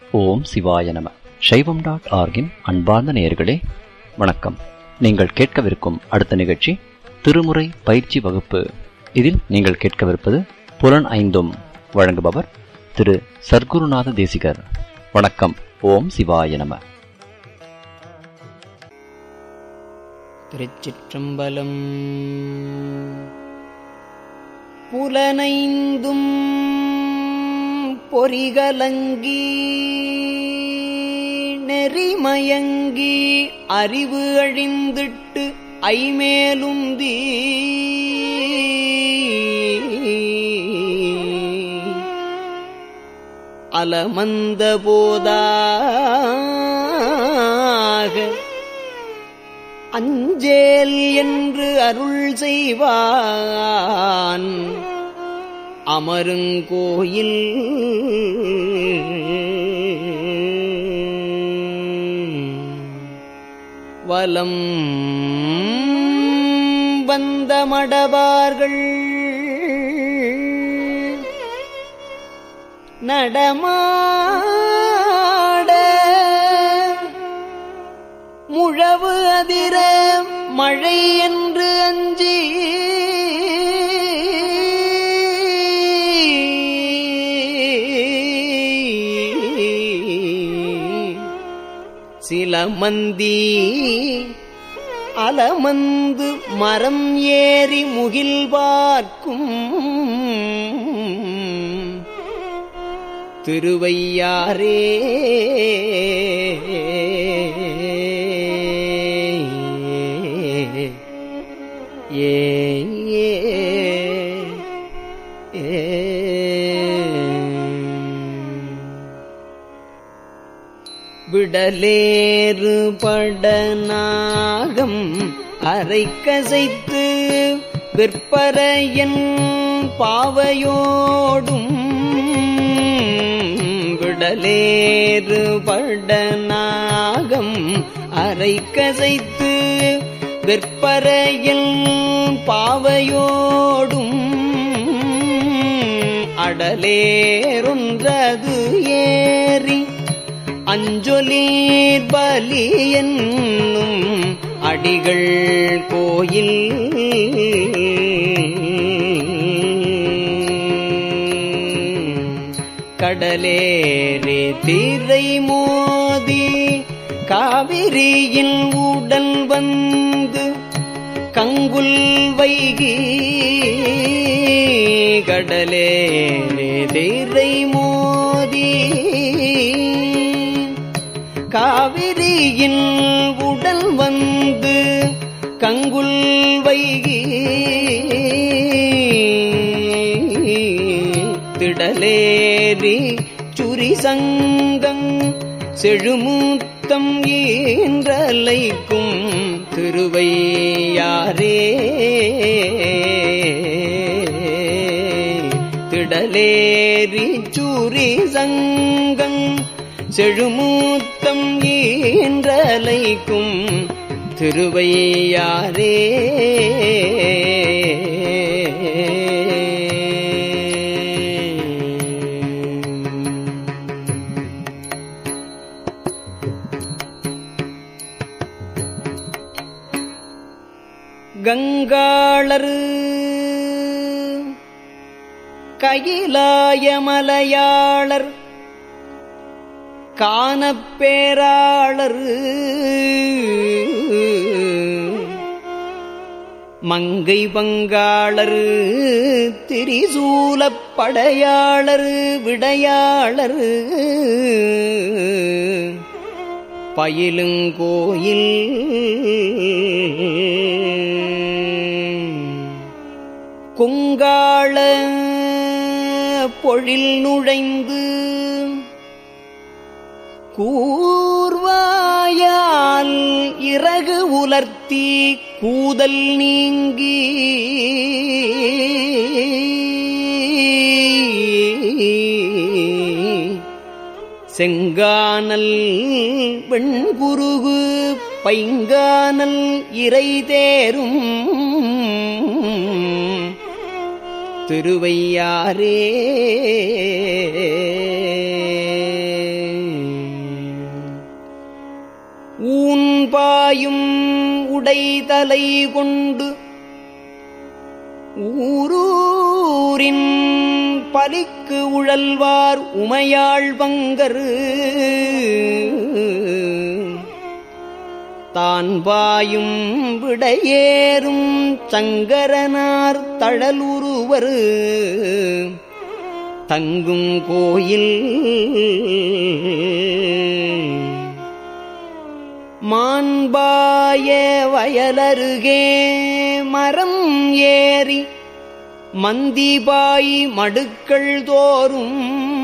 ஓம் சிவாய நம சைவம் டாட் ஆர்கின் அன்பார்ந்த நேயர்களே வணக்கம் நீங்கள் கேட்கவிருக்கும் அடுத்த நிகழ்ச்சி திருமுறை பயிற்சி வகுப்பு இதில் நீங்கள் கேட்கவிருப்பது புலன் ஐந்தும் வழங்குபவர் திரு சர்க்குருநாத தேசிகர் வணக்கம் ஓம் சிவாய நம திருச்சிற்றம்பலம் புலனைந்தும் பொறிகலங்கி நெறிமயங்கி அறிவு அழிந்திட்டு ஐமேலுந்தி அலமந்த போதாக அஞ்சேல் என்று அருள் செய்வான் அமருங்கோயில் வலம் வந்த மடவார்கள் நடமாட முழவு அதிர மழை என்று அஞ்சி சில மந்தி அலமந்து மரம் ஏறி முகில் பார்க்கும் திருவையாரே ஏ விடலேறு படநாகம் அரை கசைத்து விற்பரையன் பாவையோடும் விடலேறு படநாகம் அரை கசைத்து விற்பரையன் பாவையோடும் அடலேருன்றது ஏறி அஞ்சொலீர் பலி என்னும் அடிகள் கோயில் கடலேரே திரை மோதி காவிரியில் உடல் வந்து கங்குல் வைகி கடலேரே திரை மோதி காவிரியின் உடல் வந்து கங்குல் வைகி திடலேரி சுரி சங்கம் செழுமூத்தம் ஈன்றலைக்கும் திருவையாரே திடலேரி சுரி சங்கம் செழுமூத்தம் ஈன்றலைக்கும் திருவையாரே கங்காளர் கையிலாயமலையாளர் காணப்பேராளர் மங்கை பங்காளர் திரிசூலப் படையாளர் விடையாளர் பயிலுங்கோயில் கொங்காள பொழில் நுழைந்து கூர்வாயால் இறகு உலர்த்தி கூதல் நீங்கி செங்கானல் வெண்குருகு பைங்கானல் இறை தேரும் திருவையாரே பாயும் உடைதலை கொண்டு ஊரூரின் பலிக்கு உழல்வார் உமையாள் பங்கரு தான் பாயும் விடையேறும் சங்கரனார் தழலுருவர் தங்கும் கோயில் மாண்பாய வயலருகே மரம் ஏறி மந்திபாய் மடுக்கள் தோறும்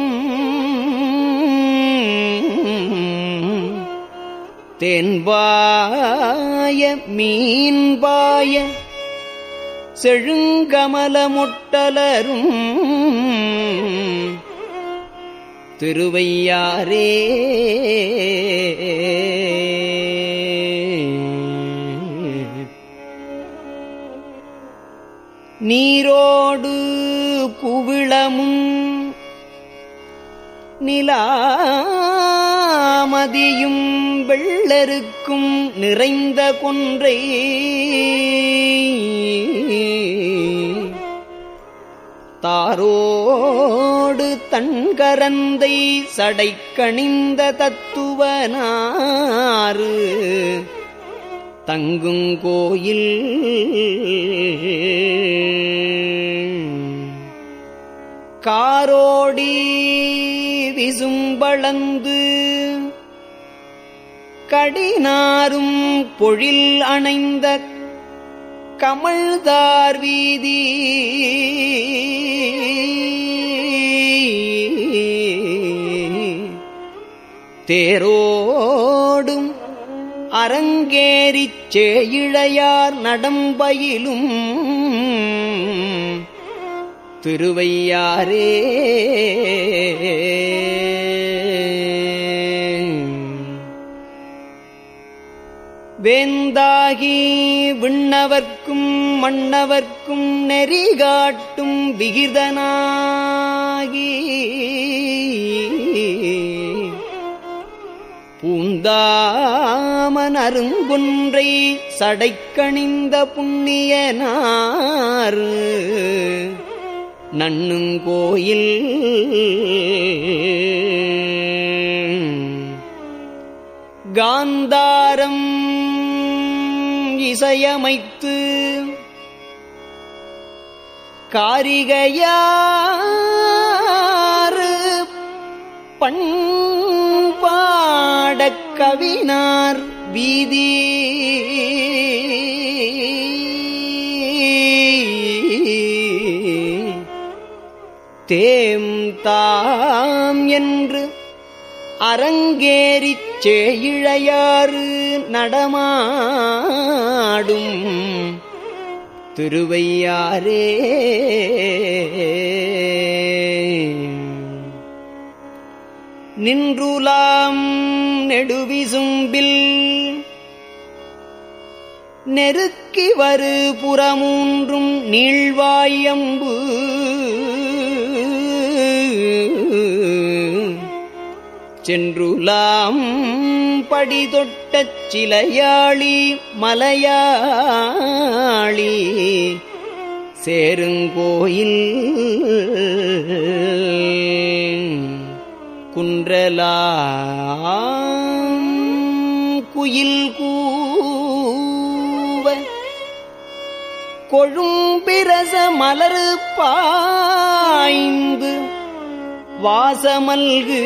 தென்பாய மீன்பாய செழுங்கமல முட்டலரும் திருவையாரே நீரோடு குவிளமும் நிலாமதியும் வெள்ளருக்கும் நிறைந்த கொன்றை தாரோடு தன்கரந்தை சடைக்கணிந்த தத்துவனாறு தங்குங் கோயில் காரோடி விசும்பளந்து கடினாரும் பொழில் அணைந்த கமழ்தார் வீதி தேரோடும் அரங்கேறிச் சேயிழையார் நடம்பயிலும் திருவையாரே வேந்தாகி விண்ணவர்க்கும் மன்னவர்க்கும் நெறிகாட்டும் விகிதனாகி பூந்தாமன் அருங்குன்றை சடைக்கணிந்த புண்ணியனார் நன்னுங்கோயில் காந்தாரம் இசையமைத்து காரிகையாறு பண்பாடக் கவினார் வீதி தேம் தாம் என்று அரங்கேறிச் சேயிழையாறு நடமாடும் திருவையாரே நின்றுலாம் நெடுவிசும்பில் நெருக்கி வரு புறமூன்றும் நீள்வாயம்பு சென்றுலாம் படி தொட்டச் சிலையாளி மலையாளி சேருங்கோயில் குன்றலாம் குயில் கூவ கொழும்பிரச மலரு பாய்ந்து வாசமல்கு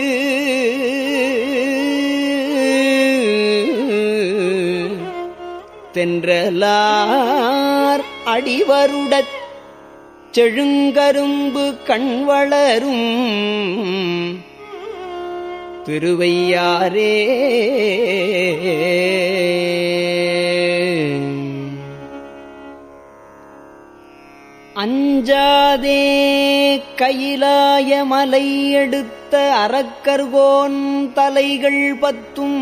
தென்றலார் அடிவருடச் செழுங்கரும்பு கண்வளரும் திருவையாரே அஞ்சாதே கையிலாய மலை எடுத்த அரக்கர்கோன் தலைகள் பத்தும்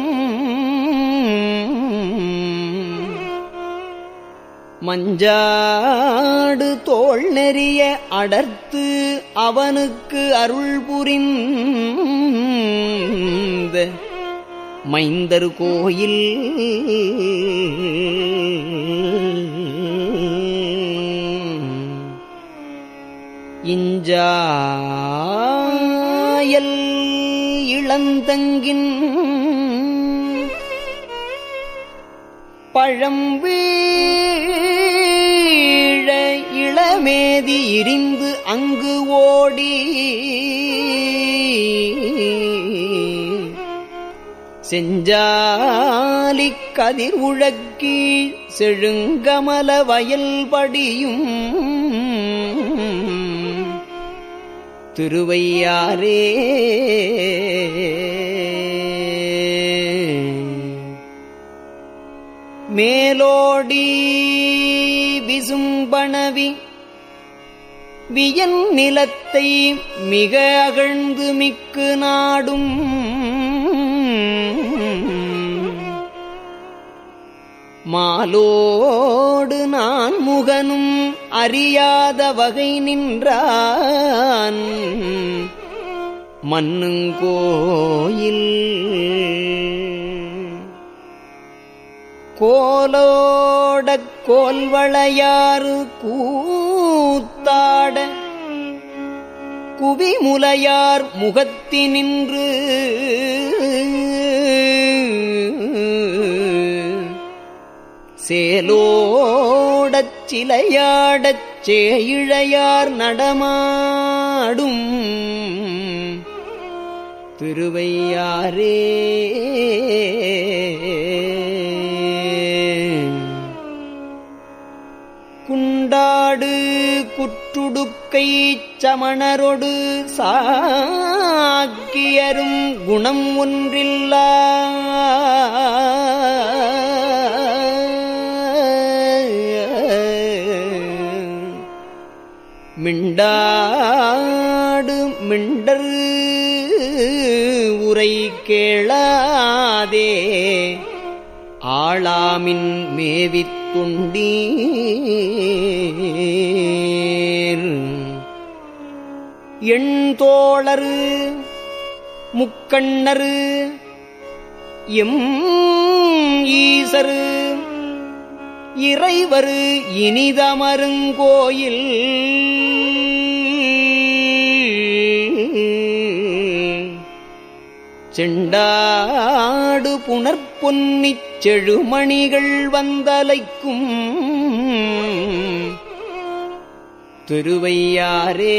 மஞ்சாடு தோள் நெறிய அடர்த்து அவனுக்கு அருள் புரிந்த மைந்தர் கோயில் இஞ்சாயல் இளந்தங்கின் பழம் வீழ இளமேதி இரிந்து அங்கு ஓடி செஞ்சாலிக் கதிர் உழக்கி செழுங்கமல வயல் படியும் திருவையாரே மேலோடி விசும்பணவி வியன் நிலத்தை மிக அகழ்ந்து மிக்கு நாடும் மாலோடு நான் முகனும் அறியாத வகை நின்றான் மண்ணுங்கோயில் கோலோடக் கோல்வளையாறு கூத்தாட குவிமுலையார் முகத்தினின்று சேலோடச் சிலையாடச் சேயிழையார் நடமாடும் திருவையாரே குண்டாடு குற்றுடுக்கை சமணரொடு சாக்கியரும் குணம் ஒன்றில்லா மிண்டாடு மிண்டர் உரை கேளாதே ஆளாமின் மேவித் தொண்டீர் எண் தோழரு முக்கண்ணரு எம் ஈசரு இறைவரு இனிதமருங்கோயில் செண்டாடு புனற்பொன்னிச் செழுமணிகள் வந்தலைக்கும் திருவையாரே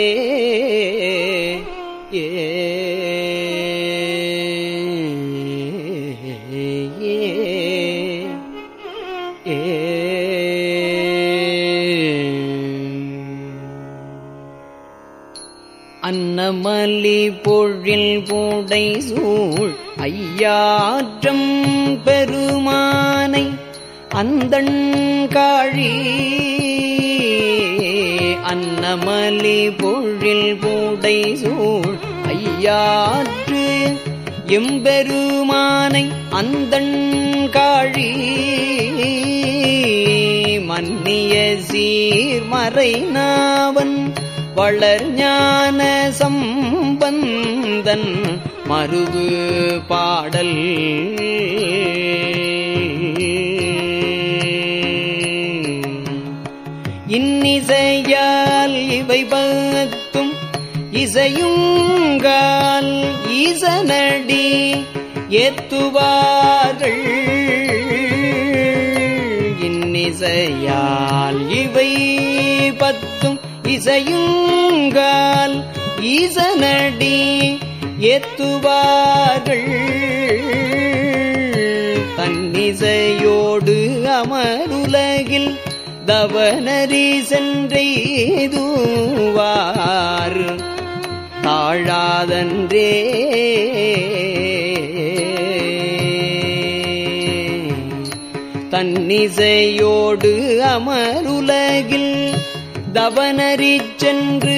ஏ அன்னமலி பொழில் பூடை சூழ் ஐயாற்றம் பெருமானை அந்தண்காழி அன்னமலி பொழில் பூடை சூழ் ஐயாற்று எம்பெருமானை அந்தண்காழி மன்னிய சீர்மறை நாவன் வளர் ஞான சம்பந்தன் மருது பாடல் இன்னிசையால் இவை பத்தும் இசையுங்கால் ஈசனடி ஏத்துவார்கள் இன்னிசையால் இவை பத்தும் இசையுங்கால் ஈசனடி ஏத்துவார்கள் தன்னிசையோடு அமருலகில் தவனரி சென்றெய்துவார் தாழாதன்றே தன்னிசையோடு அமருலகில் தவனரி சென்று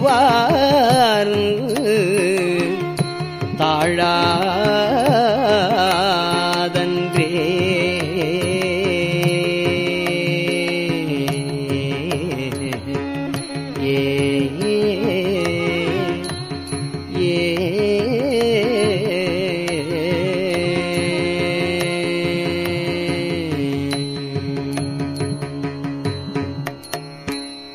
எய்துவார் தாழாதன்றே